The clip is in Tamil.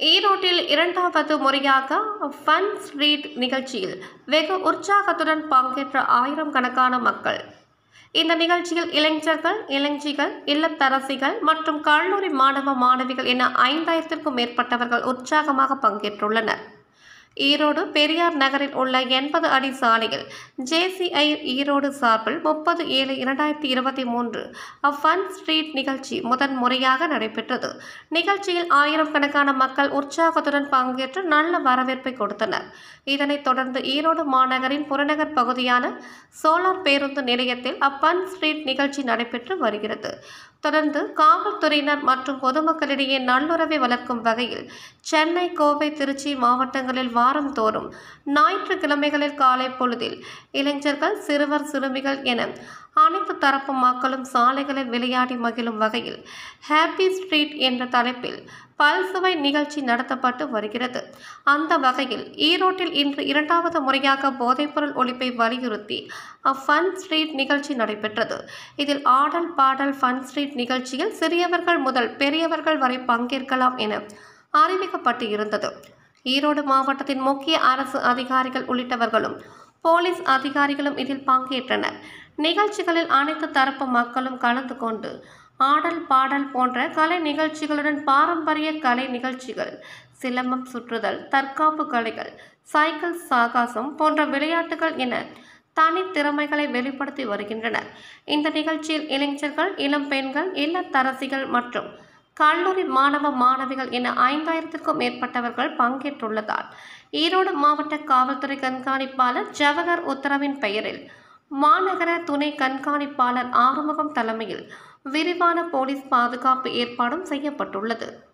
ஈரோட்டில் இரண்டாவது முறையாக ஃபன் ஸ்ட்ரீட் நிகழ்ச்சியில் வெகு உற்சாகத்துடன் பங்கேற்ற ஆயிரம் கணக்கான மக்கள் இந்த நிகழ்ச்சியில் இளைஞர்கள் இளைஞிகள் இல்லத்தரசிகள் மற்றும் கல்லூரி மாணவ மாணவிகள் என ஐந்தாயிரத்திற்கும் மேற்பட்டவர்கள் உற்சாகமாக பங்கேற்றுள்ளனர் ஈரோடு பெரியார் நகரில் உள்ள எண்பது அடி சாலையில் ஜேசிஐ ஈரோடு சார்பில் முப்பது ஏழு இரண்டாயிரத்தி இருபத்தி மூன்று அஃபன் ஸ்ட்ரீட் நிகழ்ச்சி முதன் முறையாக நடைபெற்றது நிகழ்ச்சியில் ஆயிரம் கணக்கான மக்கள் உற்சாகத்துடன் பங்கேற்று நல்ல வரவேற்பை கொடுத்தனர் இதனைத் தொடர்ந்து ஈரோடு மாநகரின் புறநகர் பகுதியான சோலார் பேருந்து நிலையத்தில் அப்பன் ஸ்ட்ரீட் நிகழ்ச்சி நடைபெற்று வருகிறது தொடர்ந்து காவல்துறையினர் மற்றும் பொதுமக்களிடையே நல்லுறவை வளர்க்கும் வகையில் சென்னை கோவை திருச்சி மாவட்டங்களில் வாரந்தோறும் ஞாயிற்றுக்கிழமைகளில் காலை பொழுதில் இளைஞர்கள் சிறுவர் சிறுமிகள் என அனைத்து தரப்பு மக்களும் சாலைகளில் விளையாடி மகிழும் வகையில் ஹாப்பி ஸ்ட்ரீட் என்ற தலைப்பில் பல்சுவை நிகழ்ச்சி நடத்தப்பட்டு வருகிறது அந்த வகையில் ஈரோட்டில் இன்று இரண்டாவது முறையாக போதைப்பொருள் ஒழிப்பை வலியுறுத்தி ஃபன் ஸ்ட்ரீட் நிகழ்ச்சி நடைபெற்றது இதில் ஆடல் பாடல் ஃபன் ஸ்ட்ரீட் நிகழ்ச்சியில் சிறியவர்கள் முதல் பெரியவர்கள் வரை பங்கேற்கலாம் என அறிவிக்கப்பட்டு இருந்தது ஈரோடு மாவட்டத்தின் முக்கிய அரசு அதிகாரிகள் உள்ளிட்டவர்களும் போலீஸ் அதிகாரிகளும் இதில் பங்கேற்றனர் நிகழ்ச்சிகளில் அனைத்து தரப்பு மக்களும் கலந்து கொண்டு ஆடல் பாடல் போன்ற கலை நிகழ்ச்சிகளுடன் பாரம்பரிய கலை நிகழ்ச்சிகள் சிலம்பம் சுற்றுதல் தற்காப்பு கலைகள் சைக்கிள் சாகாசம் போன்ற விளையாட்டுகள் என தனித்திறமைகளை வெளிப்படுத்தி வருகின்றனர் இந்த நிகழ்ச்சியில் இளைஞர்கள் இளம் பெண்கள் இல்லத்தரசிகள் மற்றும் கல்லூரி மாணவ மாணவிகள் என ஐந்தாயிரத்திற்கும் மேற்பட்டவர்கள் பங்கேற்றுள்ளதால் ஈரோடு மாவட்ட காவல்துறை கண்காணிப்பாளர் ஜவஹர் உத்தரவின் பெயரில் மாநகர துணை கண்காணிப்பாளர் ஆறுமுகம் தலைமையில் விரிவான போலீஸ் பாதுகாப்பு ஏற்பாடும் செய்யப்பட்டுள்ளது